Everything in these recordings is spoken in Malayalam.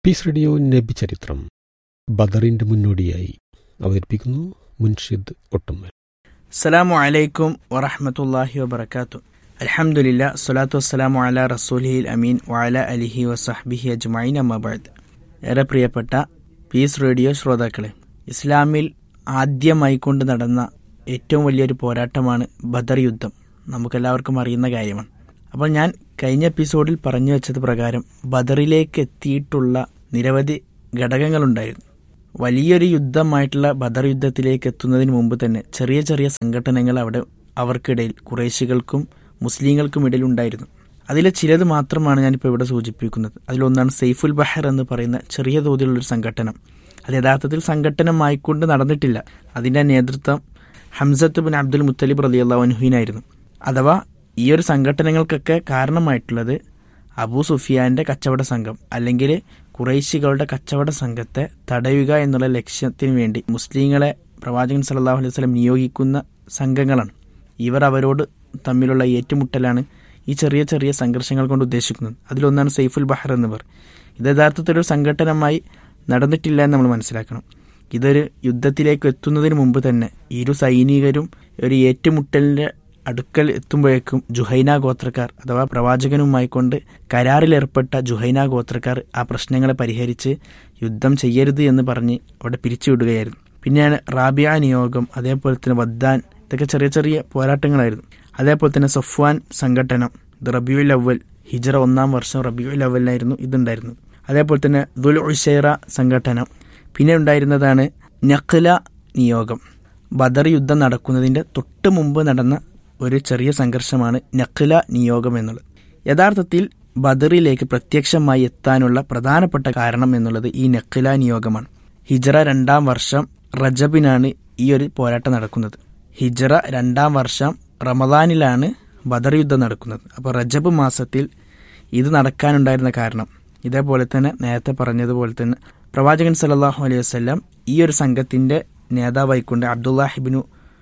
പീസ് റേഡിയോ നബി ചരിത്രം ബദറിന്റെ മുന്നോടിയായി അവതരിപ്പിക്കുന്നു മുൻഷിദ് ഒട്ടുമ്മൽ അസ്സലാമു അലൈക്കും വറഹമത്തല്ലാഹി വബർക്കാത്തു അൽഹംദുലില്ല സ്വലാത്തു വസ്സലാമു അല റസൂലിഹിൽ അമീൻ വഅല അലിഹി വസഹ്ബിഹി അജ്മൈൻ അമ്മബാദ് ഏറെ പ്രിയപ്പെട്ട പീസ് റേഡിയോ ശ്രോതാക്കളെ ഇസ്ലാമിൽ ആദ്യമായി കൊണ്ട് നടന്ന ഏറ്റവും വലിയൊരു പോരാട്ടമാണ് ബദർ യുദ്ധം നമുക്കെല്ലാവർക്കും അറിയുന്ന കാര്യമാണ് അപ്പോൾ ഞാൻ കഴിഞ്ഞ എപ്പിസോഡിൽ പറഞ്ഞു വെച്ചത് പ്രകാരം ബദറിലേക്ക് എത്തിയിട്ടുള്ള നിരവധി ഘടകങ്ങളുണ്ടായിരുന്നു വലിയൊരു യുദ്ധമായിട്ടുള്ള ബദർ യുദ്ധത്തിലേക്ക് എത്തുന്നതിന് മുമ്പ് തന്നെ ചെറിയ ചെറിയ സംഘടനകൾ അവിടെ അവർക്കിടയിൽ കുറേശികൾക്കും മുസ്ലിങ്ങൾക്കും ഇടയിൽ ഉണ്ടായിരുന്നു അതിലെ ചിലത് മാത്രമാണ് ഞാനിപ്പോൾ ഇവിടെ സൂചിപ്പിക്കുന്നത് അതിലൊന്നാണ് സെയ്ഫുൽ ബഹർ എന്ന് പറയുന്ന ചെറിയ തോതിലുള്ളൊരു സംഘടനം അത് യഥാർത്ഥത്തിൽ സംഘടനമായിക്കൊണ്ട് നടന്നിട്ടില്ല അതിൻ്റെ നേതൃത്വം ഹംസത്ത് ബിൻ അബ്ദുൽ മുത്തലിബ് റലി അള്ളാഹുനുഹീനായിരുന്നു അഥവാ ഈ ഒരു സംഘടനകൾക്കൊക്കെ കാരണമായിട്ടുള്ളത് അബൂ സുഫിയാന്റെ കച്ചവട സംഘം അല്ലെങ്കിൽ കുറേശികളുടെ കച്ചവട സംഘത്തെ തടയുക എന്നുള്ള ലക്ഷ്യത്തിന് വേണ്ടി മുസ്ലിങ്ങളെ പ്രവാചകൻ സല്ലല്ലാഹു അലൈഹി വസല്ലം നിയോഗിക്കുന്ന സംഘങ്ങളാണ് ഇവർ അവരോട് തമ്മിലുള്ള ഏറ്റുമുട്ടലാണ് ഈ ചെറിയ ചെറിയ സംഘർഷങ്ങൾ കൊണ്ട് ഉദ്ദേശിക്കുന്നത് അതിലൊന്നാണ് സൈഫുൽ ബഹർ എന്നിവർ ഇത് യഥാർത്ഥത്തിൽ ഒരു സംഘടനമായി നടന്നിട്ടില്ല എന്ന് നമ്മൾ മനസ്സിലാക്കണം ഇതൊരു യുദ്ധത്തിലേക്ക് എത്തുന്നതിന് മുമ്പ് തന്നെ ഇരു സൈനികരും ഒരു ഏറ്റുമുട്ടലിന്റെ അടുക്കൽ എത്തുമ്പോഴേക്കും ജുഹൈന ഗോത്രക്കാർ അഥവാ പ്രവാചകനുമായി കൊണ്ട് കരാറിലേർപ്പെട്ട ജുഹൈന ഗോത്രക്കാർ ആ പ്രശ്നങ്ങളെ പരിഹരിച്ച് യുദ്ധം ചെയ്യരുത് എന്ന് പറഞ്ഞ് അവിടെ പിരിച്ചുവിടുകയായിരുന്നു പിന്നെയാണ് റാബിയ നിയോഗം അതേപോലെ തന്നെ വദ്ദാൻ ഇതൊക്കെ ചെറിയ ചെറിയ പോരാട്ടങ്ങളായിരുന്നു അതേപോലെ തന്നെ സഫ്വാൻ സംഘടനം ഇത് റബിയുൽ അവൽ ഹിജറ ഒന്നാം വർഷം റബിയുൽ അവലിനായിരുന്നു ഇതുണ്ടായിരുന്നത് അതേപോലെ തന്നെ ദുൽ ഉഷൈറ സംഘടനം പിന്നെ ഉണ്ടായിരുന്നതാണ് നഖ്ല നിയോഗം ബദർ യുദ്ധം നടക്കുന്നതിന്റെ തൊട്ട് മുമ്പ് നടന്ന ഒരു ചെറിയ സംഘർഷമാണ് നഖ്ല നിയോഗം എന്നുള്ളത് യഥാർത്ഥത്തിൽ ബദറിലേക്ക് പ്രത്യക്ഷമായി എത്താനുള്ള പ്രധാനപ്പെട്ട കാരണം എന്നുള്ളത് ഈ നഖ്ല നിയോഗമാണ് ഹിജറ രണ്ടാം വർഷം റജബിനാണ് ഈ ഒരു പോരാട്ടം നടക്കുന്നത് ഹിജറ രണ്ടാം വർഷം റമദാനിലാണ് ബദർ യുദ്ധം നടക്കുന്നത് അപ്പോൾ റജബ് മാസത്തിൽ ഇത് നടക്കാനുണ്ടായിരുന്ന കാരണം ഇതേപോലെ തന്നെ നേരത്തെ പറഞ്ഞതുപോലെ തന്നെ പ്രവാചകൻ സല്ലല്ലാഹു അലൈഹി വസല്ലം ഈ ഒരു സംഘത്തിന്റെ നേതാവായിക്കൊണ്ട് അബ്ദുല്ലാഹിബിനു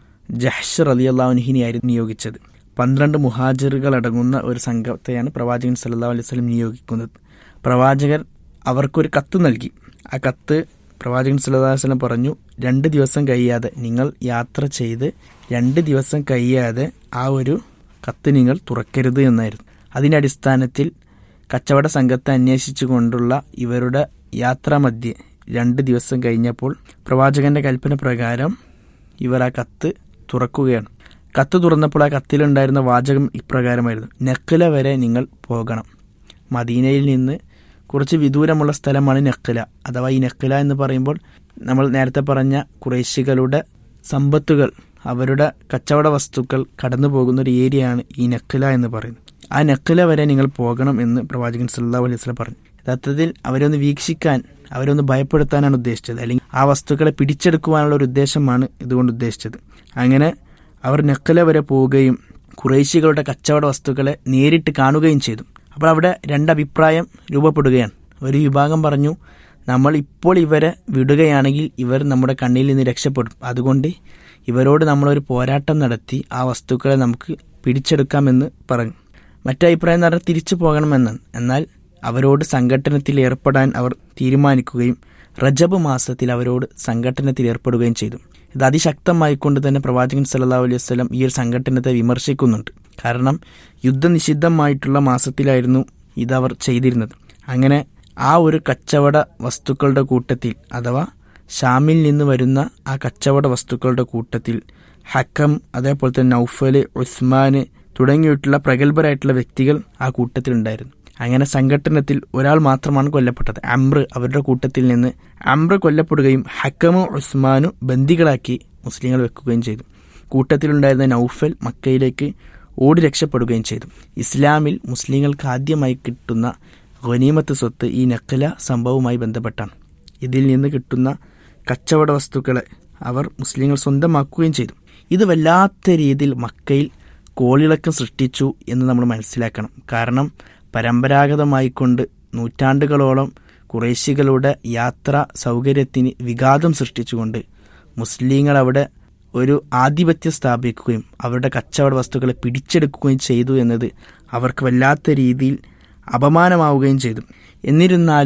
ജഹ്ഷ് റലി അള്ളാഹുഹിനെയായിരുന്നു നിയോഗിച്ചത് പന്ത്രണ്ട് മുഹാജിറുകൾ അടങ്ങുന്ന ഒരു സംഘത്തെയാണ് പ്രവാചകൻ സല്ലല്ലാഹു അലൈഹി വസല്ലം നിയോഗിക്കുന്നത് പ്രവാചകൻ അവർക്കൊരു കത്ത് നൽകി ആ കത്ത് പ്രവാചകൻ സല്ലല്ലാഹു അലൈഹി വസല്ലം പറഞ്ഞു രണ്ട് ദിവസം കഴിയാതെ നിങ്ങൾ യാത്ര ചെയ്ത് രണ്ട് ദിവസം കഴിയാതെ ആ ഒരു കത്ത് നിങ്ങൾ തുറക്കരുത് എന്നായിരുന്നു അതിന്റെ അടിസ്ഥാനത്തിൽ കച്ചവട സംഘത്തെ അന്വേഷിച്ചു കൊണ്ടുള്ള ഇവരുടെ യാത്രാമധ്യേ രണ്ട് ദിവസം കഴിഞ്ഞപ്പോൾ പ്രവാചകന്റെ കൽപ്പന പ്രകാരം ഇവർ ആ കത്ത് തുറക്കുകയാണ് കത്ത് തുറന്നപ്പോൾ ആ കത്തിലുണ്ടായിരുന്ന വാചകം ഇപ്രകാരമായിരുന്നു നെക്കല വരെ നിങ്ങൾ പോകണം മദീനയിൽ നിന്ന് കുറച്ച് വിദൂരമുള്ള സ്ഥലമാണ് നെക്കല അഥവാ ഈ നെക്കല എന്ന് പറയുമ്പോൾ നമ്മൾ നേരത്തെ പറഞ്ഞ കുറേശികളുടെ സമ്പത്തുകൾ അവരുടെ കച്ചവട വസ്തുക്കൾ കടന്നു പോകുന്ന ഒരു ഏരിയയാണ് ഈ നെക്കല എന്ന് പറയുന്നത് ആ നെക്കല വരെ നിങ്ങൾ പോകണം എന്ന് പ്രവാചകൻ സല്ലല്ലാഹു അലൈഹി വസല്ലം പറഞ്ഞു യഥാർത്ഥത്തിൽ അവരെ ഒന്ന് വീക്ഷിക്കാൻ അവരെ ഒന്ന് ഭയപ്പെടുത്താനാണ് ഉദ്ദേശിച്ചത് അല്ലെങ്കിൽ ആ വസ്തുക്കളെ പിടിച്ചെടുക്കുവാനുള്ള ഒരു ഉദ്ദേശമാണ് ഇതുകൊണ്ട് ഉദ്ദേശിച്ചത് അങ്ങനെ അവർ നെക്കല വരെ പോവുകയും കുറേശികളുടെ കച്ചവട വസ്തുക്കളെ നേരിട്ട് കാണുകയും ചെയ്തു അപ്പോൾ അവിടെ രണ്ടഭിപ്രായം രൂപപ്പെടുകയാണ് ഒരു വിഭാഗം പറഞ്ഞു നമ്മൾ ഇപ്പോൾ ഇവരെ വിടുകയാണെങ്കിൽ ഇവർ നമ്മുടെ കണ്ണിൽ നിന്ന് രക്ഷപ്പെടും അതുകൊണ്ട് ഇവരോട് നമ്മളൊരു പോരാട്ടം നടത്തി ആ വസ്തുക്കളെ നമുക്ക് പിടിച്ചെടുക്കാമെന്ന് പറഞ്ഞു മറ്റേ അഭിപ്രായം എന്ന് പറഞ്ഞാൽ തിരിച്ചു പോകണമെന്നാണ് എന്നാൽ അവരോട് സംഘട്ടനത്തിൽ ഏർപ്പെടാൻ അവർ തീരുമാനിക്കുകയും റജബ് മാസത്തിൽ അവരോട് സംഘട്ടനത്തിൽ ഏർപ്പെടുകയും ചെയ്തു ഇത് അതിശക്തമായിക്കൊണ്ട് തന്നെ പ്രവാചകൻ സല്ലല്ലാഹു അലൈഹി വസല്ലം ഈ ഒരു സംഘട്ടനത്തെ വിമർശിക്കുന്നുണ്ട് കാരണം യുദ്ധനിഷിദ്ധമായിട്ടുള്ള മാസത്തിലായിരുന്നു ഇതവർ ചെയ്തിരുന്നത് അങ്ങനെ ആ ഒരു കച്ചവട വസ്തുക്കളുടെ കൂട്ടത്തിൽ അഥവാ ഷാമിൽ നിന്ന് വരുന്ന ആ കച്ചവട വസ്തുക്കളുടെ കൂട്ടത്തിൽ ഹക്കം അതേപോലെ തന്നെ നൌഫല് ഉസ്മാന് തുടങ്ങിയിട്ടുള്ള പ്രഗത്ഭരായിട്ടുള്ള വ്യക്തികൾ ആ കൂട്ടത്തിലുണ്ടായിരുന്നു അങ്ങനെ സംഘട്ടനത്തിൽ ഒരാൾ മാത്രമാണ് കൊല്ലപ്പെട്ടത് അമ്ര അവരുടെ കൂട്ടത്തിൽ നിന്ന് അമ്ര കൊല്ലപ്പെടുകയും ഹക്കമു ഉസ്മാനു ബന്ദികളാക്കി മുസ്ലിങ്ങൾ വെക്കുകയും ചെയ്തു കൂട്ടത്തിലുണ്ടായിരുന്ന നൌഫൽ മക്കയിലേക്ക് ഓടി രക്ഷപ്പെടുകയും ചെയ്തു ഇസ്ലാമിൽ മുസ്ലിങ്ങൾക്ക് ആദ്യമായി കിട്ടുന്ന ഖനീമത്ത് സ്വത്ത് ഈ നക്കല സംഭവവുമായി ബന്ധപ്പെട്ടാണ് ഇതിൽ നിന്ന് കിട്ടുന്ന കച്ചവട വസ്തുക്കളെ അവർ മുസ്ലിങ്ങൾ സ്വന്തമാക്കുകയും ചെയ്തു ഇത് വല്ലാത്ത രീതിയിൽ മക്കയിൽ കോളിളക്കം സൃഷ്ടിച്ചു എന്ന് നമ്മൾ മനസ്സിലാക്കണം കാരണം പരമ്പരാഗതമായിക്കൊണ്ട് നൂറ്റാണ്ടുകളോളം കുറേശികളുടെ യാത്രാ സൗകര്യത്തിന് വിഘാതം സൃഷ്ടിച്ചുകൊണ്ട് മുസ്ലിങ്ങൾ അവിടെ ഒരു ആധിപത്യം സ്ഥാപിക്കുകയും അവരുടെ കച്ചവട വസ്തുക്കളെ പിടിച്ചെടുക്കുകയും ചെയ്തു എന്നത് അവർക്ക് വല്ലാത്ത രീതിയിൽ അപമാനമാവുകയും ചെയ്തു എന്നിരുന്നാലും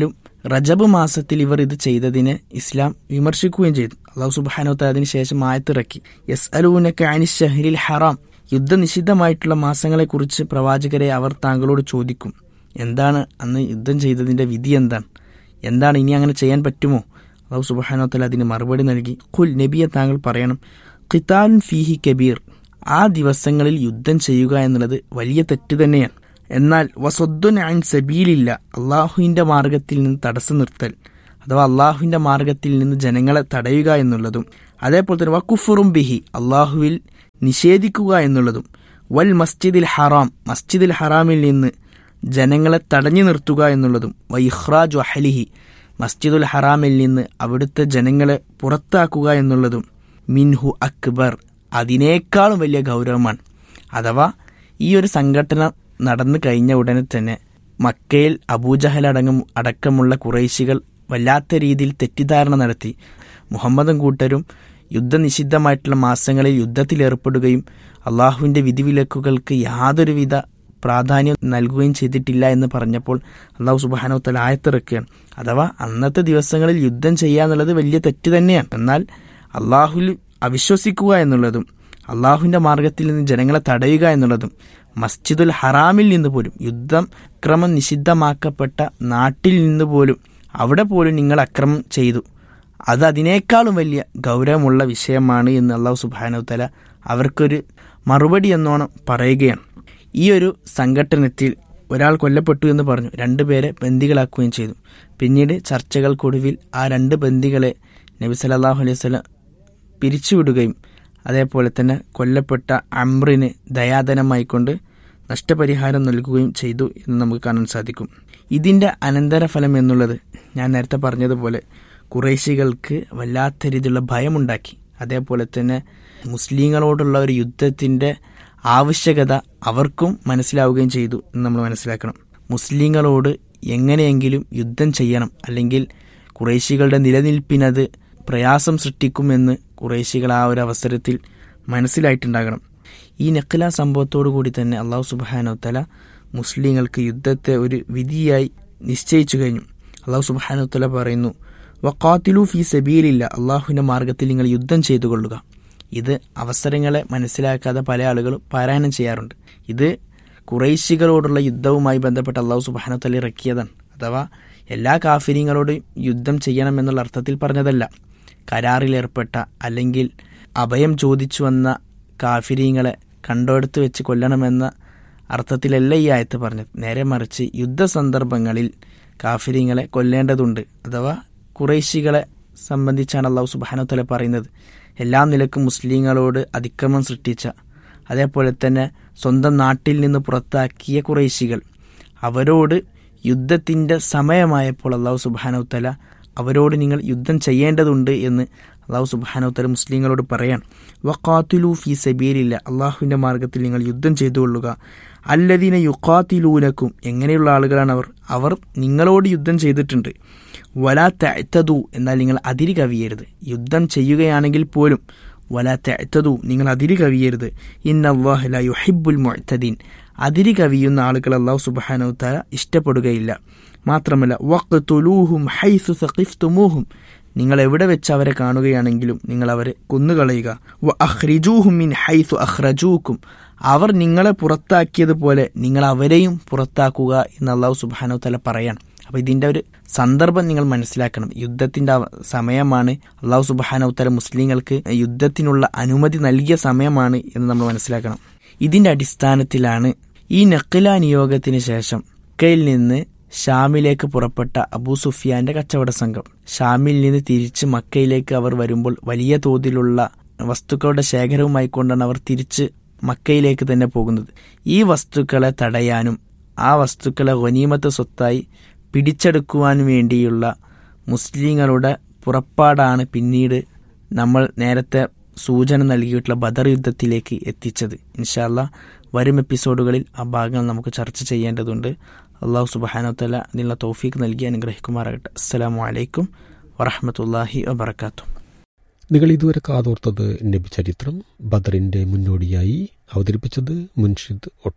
റജബ് മാസത്തിൽ ഇവർ ഇത് ചെയ്തതിനെ ഇസ്ലാം വിമർശിക്കുകയും ചെയ്തു അള്ളാഹു സുബാനോത്ത അതിനുശേഷം ആയത്തിറക്കി യസ് അലൂനക്ക് അനി ഷഹരിൽ ഹറാം യുദ്ധനിഷിദ്ധമായിട്ടുള്ള മാസങ്ങളെക്കുറിച്ച് പ്രവാചകരെ അവർ താങ്കളോട് ചോദിക്കും എന്താണ് അന്ന് യുദ്ധം ചെയ്തതിന്റെ വിധി എന്താണ് എന്താണ് ഇനി അങ്ങനെ ചെയ്യാൻ പറ്റുമോ അള്ളാഹു സുബാനോത്തല അതിന് മറുപടി നൽകി ഖുൽ നബിയെ താങ്കൾ പറയണം ഖിതാൻ ഫീഹി കബീർ ആ ദിവസങ്ങളിൽ യുദ്ധം ചെയ്യുക എന്നുള്ളത് വലിയ തെറ്റ് തന്നെയാണ് എന്നാൽ വസൊദ്ദുൻ അൻ സബീലില്ല അള്ളാഹുവിന്റെ മാർഗത്തിൽ നിന്ന് തടസ്സം നിർത്തൽ അഥവാ അള്ളാഹുവിന്റെ മാർഗത്തിൽ നിന്ന് ജനങ്ങളെ തടയുക എന്നുള്ളതും അതേപോലെ തന്നെ വക്കുഫുറും ബിഹി അള്ളാഹുവിൽ നിഷേധിക്കുക എന്നുള്ളതും വൽ മസ്ജിദിൽ ഹറാം മസ്ജിദിൽ ഹറാമിൽ നിന്ന് ജനങ്ങളെ തടഞ്ഞു നിർത്തുക എന്നുള്ളതും വൈഹ്റാജ് അഹലിഹി മസ്ജിദുൽ ഹറാമിൽ നിന്ന് അവിടുത്തെ ജനങ്ങളെ പുറത്താക്കുക എന്നുള്ളതും മിൻഹു അക്ബർ അതിനേക്കാളും വലിയ ഗൗരവമാണ് അഥവാ ഈ ഒരു സംഘടന നടന്നു കഴിഞ്ഞ ഉടനെ തന്നെ മക്കയിൽ അബൂജഹൽ അടങ്ങും അടക്കമുള്ള കുറേശികൾ വല്ലാത്ത രീതിയിൽ തെറ്റിദ്ധാരണ നടത്തി മുഹമ്മദും കൂട്ടരും യുദ്ധനിഷിദ്ധമായിട്ടുള്ള മാസങ്ങളിൽ യുദ്ധത്തിലേർപ്പെടുകയും അള്ളാഹുവിന്റെ വിധിവിലക്കുകൾക്ക് യാതൊരുവിധ പ്രാധാന്യം നൽകുകയും ചെയ്തിട്ടില്ല എന്ന് പറഞ്ഞപ്പോൾ അള്ളാഹു സുബാനോത്തല ആയത്തിറക്കുകയാണ് അഥവാ അന്നത്തെ ദിവസങ്ങളിൽ യുദ്ധം ചെയ്യുക എന്നുള്ളത് വലിയ തെറ്റ് തന്നെയാണ് എന്നാൽ അള്ളാഹുൽ അവിശ്വസിക്കുക എന്നുള്ളതും അള്ളാഹുവിന്റെ മാർഗത്തിൽ നിന്ന് ജനങ്ങളെ തടയുക എന്നുള്ളതും മസ്ജിദുൽ ഹറാമിൽ നിന്ന് പോലും യുദ്ധം അക്രമം നിഷിദ്ധമാക്കപ്പെട്ട നാട്ടിൽ നിന്ന് പോലും അവിടെ പോലും നിങ്ങൾ അക്രമം ചെയ്തു അത് അതിനേക്കാളും വലിയ ഗൗരവമുള്ള വിഷയമാണ് എന്ന് അള്ളാഹു സുബാനവത്തല അവർക്കൊരു മറുപടി എന്നോണം പറയുകയാണ് ഈ ഒരു സംഘട്ടനത്തിൽ ഒരാൾ കൊല്ലപ്പെട്ടു എന്ന് പറഞ്ഞു രണ്ടുപേരെ ബന്ദികളാക്കുകയും ചെയ്തു പിന്നീട് ചർച്ചകൾക്കൊടുവിൽ ആ രണ്ട് ബന്ദികളെ നബി സല്ലാഹു അലൈഹി സ്വലം പിരിച്ചുവിടുകയും അതേപോലെ തന്നെ കൊല്ലപ്പെട്ട അമ്രിന് ദയാധനമായിക്കൊണ്ട് നഷ്ടപരിഹാരം നൽകുകയും ചെയ്തു എന്ന് നമുക്ക് കാണാൻ സാധിക്കും ഇതിന്റെ അനന്തരഫലം എന്നുള്ളത് ഞാൻ നേരത്തെ പറഞ്ഞതുപോലെ കുറേശികൾക്ക് വല്ലാത്ത രീതിയിലുള്ള ഭയമുണ്ടാക്കി അതേപോലെ തന്നെ മുസ്ലിങ്ങളോടുള്ള ഒരു യുദ്ധത്തിന്റെ ആവശ്യകത അവർക്കും മനസ്സിലാവുകയും ചെയ്തു എന്ന് നമ്മൾ മനസ്സിലാക്കണം മുസ്ലിങ്ങളോട് എങ്ങനെയെങ്കിലും യുദ്ധം ചെയ്യണം അല്ലെങ്കിൽ കുറേശികളുടെ നിലനിൽപ്പിനത് പ്രയാസം സൃഷ്ടിക്കുമെന്ന് കുറേശികൾ ആ ഒരു അവസരത്തിൽ മനസ്സിലായിട്ടുണ്ടാകണം ഈ നഖല സംഭവത്തോടു കൂടി തന്നെ അള്ളാഹു സുബാനോത്തല മുസ്ലിങ്ങൾക്ക് യുദ്ധത്തെ ഒരു വിധിയായി നിശ്ചയിച്ചു കഴിഞ്ഞു അള്ളാഹു സുബാനോത്തല പറയുന്നു വക്കാത്തിലു ഫി സബീലില്ല അള്ളാഹുവിന്റെ മാർഗത്തിൽ നിങ്ങൾ യുദ്ധം ചെയ്തു കൊള്ളുക ഇത് അവസരങ്ങളെ മനസ്സിലാക്കാതെ പല ആളുകളും പാരായണം ചെയ്യാറുണ്ട് ഇത് കുറേശികളോടുള്ള യുദ്ധവുമായി ബന്ധപ്പെട്ട് അള്ളാഹു സുബാനോത്തല ഇറക്കിയതാണ് അഥവാ എല്ലാ കാഫിര്യങ്ങളോടും യുദ്ധം ചെയ്യണമെന്നുള്ള അർത്ഥത്തിൽ പറഞ്ഞതല്ല കരാറിലേർപ്പെട്ട അല്ലെങ്കിൽ അഭയം ചോദിച്ചു വന്ന കാഫിരീങ്ങളെ കണ്ടെടുത്ത് വെച്ച് കൊല്ലണമെന്ന അർത്ഥത്തിലല്ല ഈ ആയത്ത് പറഞ്ഞത് നേരെ മറിച്ച് യുദ്ധസന്ദർഭങ്ങളിൽ കാഫിരീങ്ങളെ കൊല്ലേണ്ടതുണ്ട് അഥവാ കുറേശികളെ സംബന്ധിച്ചാണ് അള്ളാഹു സുബാനോത്തല പറയുന്നത് എല്ലാ നിലക്കും മുസ്ലിങ്ങളോട് അതിക്രമം സൃഷ്ടിച്ച അതേപോലെ തന്നെ സ്വന്തം നാട്ടിൽ നിന്ന് പുറത്താക്കിയ കുറേശികൾ അവരോട് യുദ്ധത്തിന്റെ സമയമായപ്പോൾ അള്ളാഹു സുബാനോത്തല അവരോട് നിങ്ങൾ യുദ്ധം ചെയ്യേണ്ടതുണ്ട് എന്ന് അള്ളാഹു സുബാനോത്തല മുസ്ലിങ്ങളോട് പറയാൻ വക്കാത്തുലു ഫി സബീലില്ല അള്ളാഹുവിന്റെ മാർഗത്തിൽ നിങ്ങൾ യുദ്ധം ചെയ്തുകൊള്ളുക അല്ലദീന യുക്കാത്തിലൂനക്കും എങ്ങനെയുള്ള ആളുകളാണ് അവർ അവർ നിങ്ങളോട് യുദ്ധം ചെയ്തിട്ടുണ്ട് വലാ തഅത്തതു എന്നാൽ നിങ്ങൾ അതിരി കവിയരുത് യുദ്ധം ചെയ്യുകയാണെങ്കിൽ പോലും വലാ തഅത്തതു നിങ്ങൾ അതിരി കവിയരുത് ഇന്നല്ലാഹു ലാ യുഹിബ്ബുൽ മുഅ്തദീൻ അതിരി കവിയുന്ന ആളുകൾ അള്ളാഹു സുബ്ഹാനഹു തആല ഇഷ്ടപ്പെടുകയില്ല മാത്രമല്ല വഖ്തുലൂഹും ഹൈസു സഖിഫ്തുമൂഹും നിങ്ങൾ എവിടെ വെച്ച് അവരെ കാണുകയാണെങ്കിലും നിങ്ങൾ അവരെ കൊന്നുകളയുക വ അഖ്രിജൂഹും മിൻ ഹൈസു അഖ്റജൂക്കും അവർ നിങ്ങളെ പുറത്താക്കിയതുപോലെ നിങ്ങൾ അവരെയും പുറത്താക്കുക എന്ന് അള്ളാഹു സുബ്ഹാനഹു തആല പറയാണ് അപ്പൊ ഇതിന്റെ ഒരു സന്ദർഭം നിങ്ങൾ മനസ്സിലാക്കണം യുദ്ധത്തിന്റെ സമയമാണ് അള്ളാഹു സുബാനൗത്തല മുസ്ലിങ്ങൾക്ക് യുദ്ധത്തിനുള്ള അനുമതി നൽകിയ സമയമാണ് എന്ന് നമ്മൾ മനസ്സിലാക്കണം ഇതിന്റെ അടിസ്ഥാനത്തിലാണ് ഈ നക്കില നിയോഗത്തിന് ശേഷം മക്കയിൽ നിന്ന് ഷാമിലേക്ക് പുറപ്പെട്ട അബൂ സുഫിയാന്റെ കച്ചവട സംഘം ഷാമിൽ നിന്ന് തിരിച്ച് മക്കയിലേക്ക് അവർ വരുമ്പോൾ വലിയ തോതിലുള്ള വസ്തുക്കളുടെ ശേഖരവുമായി കൊണ്ടാണ് അവർ തിരിച്ച് മക്കയിലേക്ക് തന്നെ പോകുന്നത് ഈ വസ്തുക്കളെ തടയാനും ആ വസ്തുക്കളെ ഗനീമത്ത് സ്വത്തായി പിടിച്ചെടുക്കുവാൻ വേണ്ടിയുള്ള മുസ്ലിങ്ങളുടെ പുറപ്പാടാണ് പിന്നീട് നമ്മൾ നേരത്തെ സൂചന നൽകിയിട്ടുള്ള ബദർ യുദ്ധത്തിലേക്ക് എത്തിച്ചത് ഇൻഷാല്ല വരും എപ്പിസോഡുകളിൽ ആ ഭാഗങ്ങൾ നമുക്ക് ചർച്ച ചെയ്യേണ്ടതുണ്ട് അള്ളാഹു സുബാനോത്തല അതിനുള്ള തൗഫീഖ് നൽകി അനുഗ്രഹിക്കുമാറാകട്ടെ അസ്സലാമു അലൈക്കും വറഹമത്തല്ലാഹി വബർക്കാത്തു നിങ്ങൾ ഇതുവരെ കാതോർത്തത് നബി ചരിത്രം ബദറിന്റെ മുന്നോടിയായി അവതരിപ്പിച്ചത് മുൻഷിദ് ഒട്ടുമൽ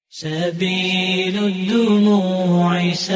سبيل الدموع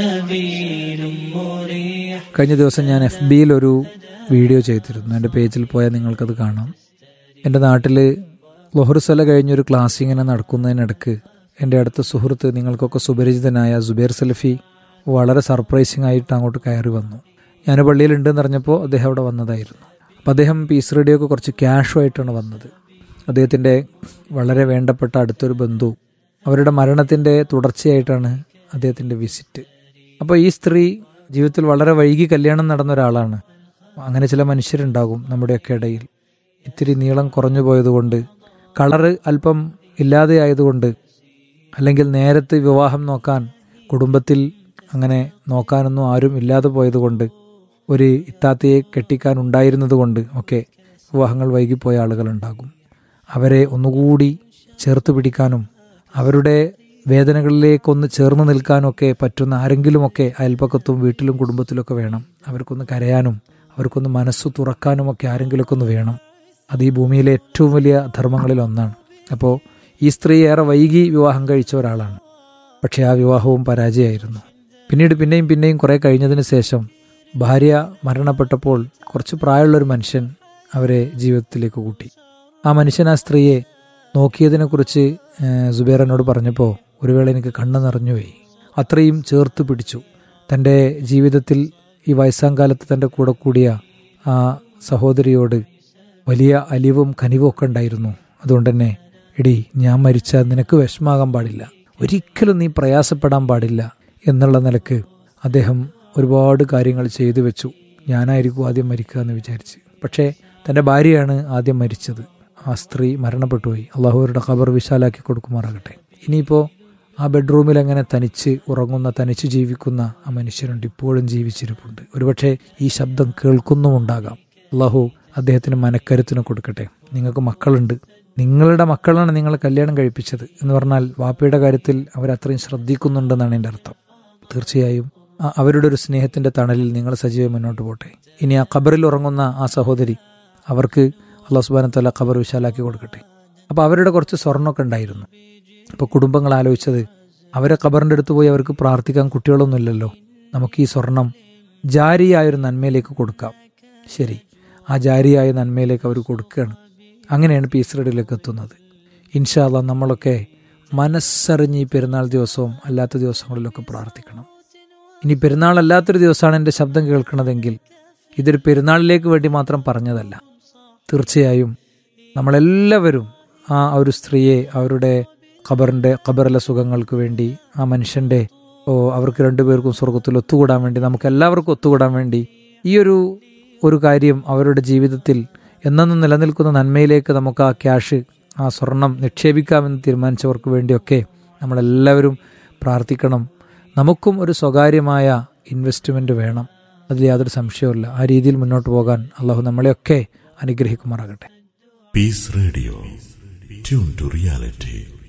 سبيل مريح കഴിഞ്ഞ ദിവസം ഞാൻ എഫ് ബിയിൽ ഒരു വീഡിയോ ചെയ്തിരുന്നു എൻ്റെ പേജിൽ പോയാൽ നിങ്ങൾക്കത് കാണാം എൻ്റെ നാട്ടിൽ ലൊഹറുസല കഴിഞ്ഞൊരു ക്ലാസ് ഇങ്ങനെ നടക്കുന്നതിനിടക്ക് എൻ്റെ അടുത്ത സുഹൃത്ത് നിങ്ങൾക്കൊക്കെ സുപരിചിതനായ സുബൈർ സലഫി വളരെ സർപ്രൈസിങ് ആയിട്ട് അങ്ങോട്ട് കയറി വന്നു ഞാൻ പള്ളിയിലുണ്ടെന്ന് അറിഞ്ഞപ്പോൾ അദ്ദേഹം അവിടെ വന്നതായിരുന്നു അപ്പോൾ അദ്ദേഹം പീസ് റേഡിയോക്ക് കുറച്ച് ക്യാഷുമായിട്ടാണ് വന്നത് അദ്ദേഹത്തിൻ്റെ വളരെ വേണ്ടപ്പെട്ട അടുത്തൊരു ബന്ധു അവരുടെ മരണത്തിൻ്റെ തുടർച്ചയായിട്ടാണ് അദ്ദേഹത്തിൻ്റെ വിസിറ്റ് അപ്പോൾ ഈ സ്ത്രീ ജീവിതത്തിൽ വളരെ വൈകി കല്യാണം നടന്ന ഒരാളാണ് അങ്ങനെ ചില മനുഷ്യരുണ്ടാകും നമ്മുടെയൊക്കെ ഇടയിൽ ഇത്തിരി നീളം കുറഞ്ഞു പോയതുകൊണ്ട് കളറ് അല്പം ഇല്ലാതെ ആയതുകൊണ്ട് അല്ലെങ്കിൽ നേരത്തെ വിവാഹം നോക്കാൻ കുടുംബത്തിൽ അങ്ങനെ നോക്കാനൊന്നും ആരും ഇല്ലാതെ പോയതുകൊണ്ട് ഒരു ഇത്താത്തയെ കെട്ടിക്കാൻ ഉണ്ടായിരുന്നത് കൊണ്ട് ഒക്കെ വിവാഹങ്ങൾ വൈകിപ്പോയ ആളുകളുണ്ടാകും അവരെ ഒന്നുകൂടി ചേർത്ത് പിടിക്കാനും അവരുടെ വേദനകളിലേക്കൊന്ന് ചേർന്ന് നിൽക്കാനൊക്കെ പറ്റുന്ന ആരെങ്കിലുമൊക്കെ അയൽപ്പക്കത്തും വീട്ടിലും കുടുംബത്തിലൊക്കെ വേണം അവർക്കൊന്ന് കരയാനും അവർക്കൊന്ന് മനസ്സ് തുറക്കാനുമൊക്കെ ആരെങ്കിലുമൊക്കെ ഒന്ന് വേണം അത് ഈ ഭൂമിയിലെ ഏറ്റവും വലിയ ധർമ്മങ്ങളിൽ ഒന്നാണ് അപ്പോൾ ഈ സ്ത്രീ ഏറെ വൈകി വിവാഹം കഴിച്ച ഒരാളാണ് പക്ഷേ ആ വിവാഹവും പരാജയമായിരുന്നു പിന്നീട് പിന്നെയും പിന്നെയും കുറേ കഴിഞ്ഞതിന് ശേഷം ഭാര്യ മരണപ്പെട്ടപ്പോൾ കുറച്ച് പ്രായമുള്ളൊരു മനുഷ്യൻ അവരെ ജീവിതത്തിലേക്ക് കൂട്ടി ആ മനുഷ്യൻ ആ സ്ത്രീയെ നോക്കിയതിനെക്കുറിച്ച് സുബേർ എന്നോട് പറഞ്ഞപ്പോൾ ഒരു വേള എനിക്ക് കണ്ണ് നിറഞ്ഞുപോയി അത്രയും ചേർത്ത് പിടിച്ചു തൻ്റെ ജീവിതത്തിൽ ഈ വയസ്സാം കാലത്ത് തൻ്റെ കൂടെ കൂടിയ ആ സഹോദരിയോട് വലിയ അലിവും കനിവും ഒക്കെ ഉണ്ടായിരുന്നു അതുകൊണ്ട് തന്നെ എടി ഞാൻ മരിച്ചാൽ നിനക്ക് വിഷമാകാൻ പാടില്ല ഒരിക്കലും നീ പ്രയാസപ്പെടാൻ പാടില്ല എന്നുള്ള നിലക്ക് അദ്ദേഹം ഒരുപാട് കാര്യങ്ങൾ ചെയ്തു വെച്ചു ഞാനായിരിക്കും ആദ്യം മരിക്കുക എന്ന് വിചാരിച്ച് പക്ഷേ തൻ്റെ ഭാര്യയാണ് ആദ്യം മരിച്ചത് ആ സ്ത്രീ മരണപ്പെട്ടുപോയി അള്ളാഹുവരുടെ ഖബർ വിശാലാക്കി കൊടുക്കുമാറാകട്ടെ ഇനിയിപ്പോൾ ആ ബെഡ്റൂമിൽ അങ്ങനെ തനിച്ച് ഉറങ്ങുന്ന തനിച്ച് ജീവിക്കുന്ന ആ മനുഷ്യരുണ്ട് ഇപ്പോഴും ജീവിച്ചിരിപ്പുണ്ട് ഒരുപക്ഷെ ഈ ശബ്ദം കേൾക്കുന്നുമുണ്ടാകാം അള്ളാഹു അദ്ദേഹത്തിന് മനക്കരുത്തിന് കൊടുക്കട്ടെ നിങ്ങൾക്ക് മക്കളുണ്ട് നിങ്ങളുടെ മക്കളാണ് നിങ്ങളെ കല്യാണം കഴിപ്പിച്ചത് എന്ന് പറഞ്ഞാൽ വാപ്പയുടെ കാര്യത്തിൽ അവരത്രയും ശ്രദ്ധിക്കുന്നുണ്ടെന്നാണ് എൻ്റെ അർത്ഥം തീർച്ചയായും അവരുടെ ഒരു സ്നേഹത്തിന്റെ തണലിൽ നിങ്ങൾ സജീവം മുന്നോട്ട് പോട്ടെ ഇനി ആ ഖബറിൽ ഉറങ്ങുന്ന ആ സഹോദരി അവർക്ക് അള്ളാഹു സുബാനത്തല്ല ഖബർ വിശാലാക്കി കൊടുക്കട്ടെ അപ്പോൾ അവരുടെ കുറച്ച് സ്വർണ്ണമൊക്കെ ഉണ്ടായിരുന്നു അപ്പോൾ കുടുംബങ്ങൾ ആലോചിച്ചത് അവരെ ഖബറിൻ്റെ അടുത്ത് പോയി അവർക്ക് പ്രാർത്ഥിക്കാൻ കുട്ടികളൊന്നുമില്ലല്ലോ നമുക്ക് ഈ സ്വർണം ജാരിയായൊരു നന്മയിലേക്ക് കൊടുക്കാം ശരി ആ ജാരിയായ നന്മയിലേക്ക് അവർ കൊടുക്കുകയാണ് അങ്ങനെയാണ് പീസ് റെഡിയിലേക്ക് എത്തുന്നത് ഇൻഷാല്ല നമ്മളൊക്കെ മനസ്സറിഞ്ഞ് ഈ പെരുന്നാൾ ദിവസവും അല്ലാത്ത ദിവസങ്ങളിലൊക്കെ പ്രാർത്ഥിക്കണം ഇനി പെരുന്നാൾ അല്ലാത്തൊരു ദിവസമാണ് എൻ്റെ ശബ്ദം കേൾക്കുന്നതെങ്കിൽ ഇതൊരു പെരുന്നാളിലേക്ക് വേണ്ടി മാത്രം പറഞ്ഞതല്ല തീർച്ചയായും നമ്മളെല്ലാവരും ആ ഒരു സ്ത്രീയെ അവരുടെ ഖബറിൻ്റെ ഖബറിലെ സുഖങ്ങൾക്ക് വേണ്ടി ആ മനുഷ്യൻ്റെ ഓ അവർക്ക് രണ്ടുപേർക്കും സ്വർഗത്തിൽ ഒത്തുകൂടാൻ വേണ്ടി നമുക്ക് എല്ലാവർക്കും ഒത്തുകൂടാൻ വേണ്ടി ഈ ഒരു ഒരു കാര്യം അവരുടെ ജീവിതത്തിൽ എന്നെന്നും നിലനിൽക്കുന്ന നന്മയിലേക്ക് നമുക്ക് ആ ക്യാഷ് ആ സ്വർണം നിക്ഷേപിക്കാമെന്ന് തീരുമാനിച്ചവർക്ക് വേണ്ടിയൊക്കെ നമ്മളെല്ലാവരും പ്രാർത്ഥിക്കണം നമുക്കും ഒരു സ്വകാര്യമായ ഇൻവെസ്റ്റ്മെൻറ്റ് വേണം അതിൽ യാതൊരു സംശയവുമില്ല ആ രീതിയിൽ മുന്നോട്ട് പോകാൻ അള്ളാഹു നമ്മളെയൊക്കെ അനുഗ്രഹിക്കുമാറാകട്ടെ peace radio tune to reality